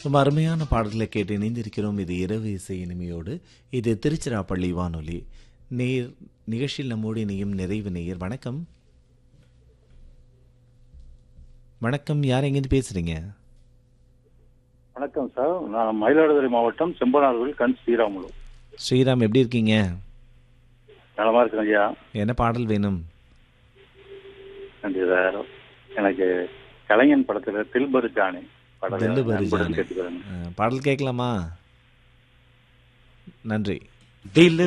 ரொம்ப அருமையான பாடல்களை கேட்டு இணைந்திருக்கிறோம் இது இரவு இசை இனிமையோடு இது திருச்சிராப்பள்ளி வானொலி நேர் நிகழ்ச்சியில் நம்மோடு இணையும் நிறைவு நேயர் வணக்கம் வணக்கம் யார் எங்கேருந்து பேசுறீங்க வணக்கம் சார் நான் மயிலாடுதுறை மாவட்டம் செம்பனார்கோவில் கண் ஸ்ரீராமுலு ஸ்ரீராம் எப்படி இருக்கீங்க நலமா இருக்கேன் ஐயா என்ன பாடல் வேணும் நன்றி சார் எனக்கு கலைஞன் படத்துல தில்பரு ஜானி தில்லு பரு அன்புடன் ஜானி. கேட்டுக்கிறேன் அஹ், பாடல் கேட்கலாமா நன்றி दिल